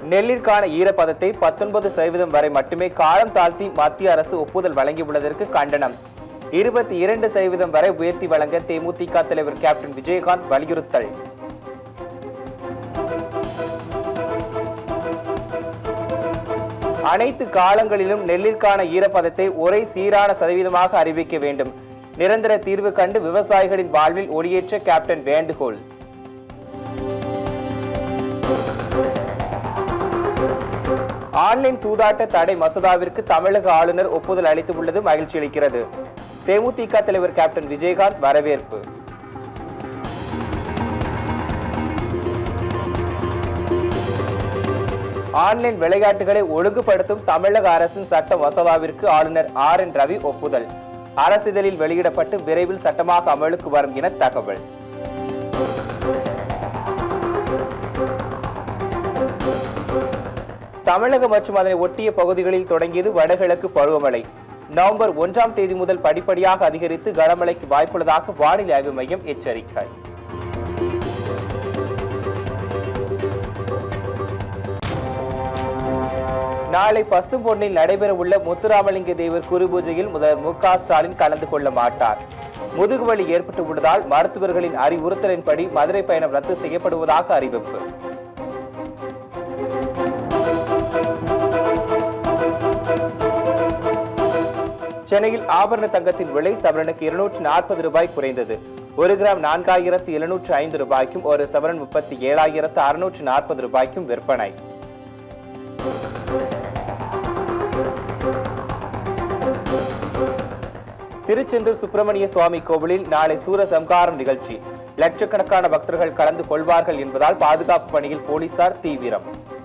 நெல்லிற்கான ஈரப்பதத்தை பத்தொன்பது சதவீதம் வரை மட்டுமே காலம் தாழ்த்தி மத்திய அரசு ஒப்புதல் வழங்கியுள்ளதற்கு கண்டனம் இருபத்தி இரண்டு சதவீதம் வரை உயர்த்தி வழங்க தேமுதிக தலைவர் கேப்டன் விஜயகாந்த் வலியுறுத்தல் அனைத்து காலங்களிலும் நெல்லிற்கான ஈரப்பதத்தை ஒரே சீரான சதவீதமாக அறிவிக்க வேண்டும் நிரந்தர தீர்வு கண்டு விவசாயிகளின் வாழ்வில் ஒளியேற்ற கேப்டன் வேண்டுகோள் ஆன்லைன் சூதாட்ட தடை மசோதாவிற்கு தமிழக ஆளுநர் ஒப்புதல் அளித்துள்ளது மகிழ்ச்சி அளிக்கிறது தேமுதிக தலைவர் கேப்டன் விஜயகாந்த் வரவேற்பு ஆன்லைன் விளையாட்டுகளை ஒழுங்குபடுத்தும் தமிழக அரசின் சட்ட மசோதாவிற்கு ஆளுநர் ஆர் என் ரவி ஒப்புதல் அரசிதழில் வெளியிடப்பட்டு விரைவில் சட்டமாக அமலுக்கு வரும் என தகவல் தமிழகம் மற்றும் அதனை ஒட்டிய பகுதிகளில் தொடங்கியது வடகிழக்கு பருவமழை நவம்பர் ஒன்றாம் தேதி முதல் படிப்படியாக அதிகரித்து கனமழைக்கு வாய்ப்புள்ளதாக வானிலை ஆய்வு மையம் எச்சரிக்கை நாளை பசும்பொன்னில் நடைபெறவுள்ள முத்துராமலிங்க தேவர் குரு பூஜையில் முதல்வர் மு க ஸ்டாலின் கலந்து கொள்ள மாட்டார் முதுகுவலி ஏற்பட்டு உள்ளதால் மருத்துவர்களின் அறிவுறுத்தலின்படி மதுரை பயணம் ரத்து செய்யப்படுவதாக அறிவிப்பு சென்னையில் ஆபரண தங்கத்தின் விலை சவரனுக்கு இருநூற்றி நாற்பது ரூபாய் குறைந்தது ஒரு கிராம் நான்காயிரத்து எழுநூற்று ஐந்து ரூபாய்க்கும் ஒரு சவரன் முப்பத்தி ஏழாயிரத்து அறுநூற்று நாற்பது ரூபாய்க்கும் விற்பனை திருச்செந்தூர் சுப்பிரமணிய சுவாமி கோவிலில் நாளை சூரசம்காரம் நிகழ்ச்சி லட்சக்கணக்கான பக்தர்கள் கலந்து கொள்வார்கள் என்பதால் பாதுகாப்பு பணியில் போலீசார் தீவிரம்